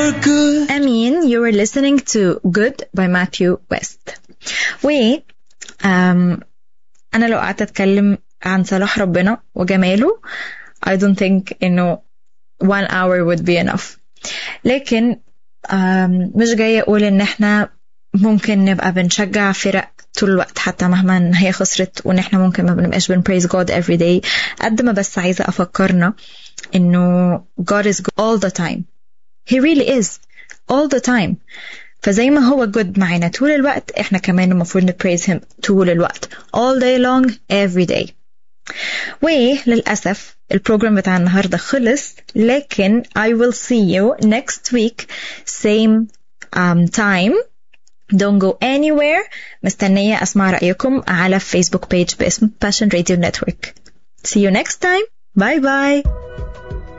you're good. أمين you are listening to Good by Matthew West و um, أنا لو قعدت أتكلم عن صلاح ربنا وجماله I don't think إنه one hour would be enough لكن um, مش جاية أقول إن إحنا ممكن نبقى بنشجع فرق طول الوقت حتى مهما إن هي خسرت وإن إحنا ممكن ما بنبقاش بن praise God every day قد ما بس عايزة أفكرنا إنه God is good all the time He really is all the time فزي ما هو good معانا طول الوقت احنا كمان المفروض نبريز him طول الوقت all day long every day وللأسف البروجرام بتاع النهاردة خلص لكن I will see you next week same um, time don't go anywhere مستنية أسمع رأيكم على فيسبوك بيج باسم Passion Radio Network see you next time bye bye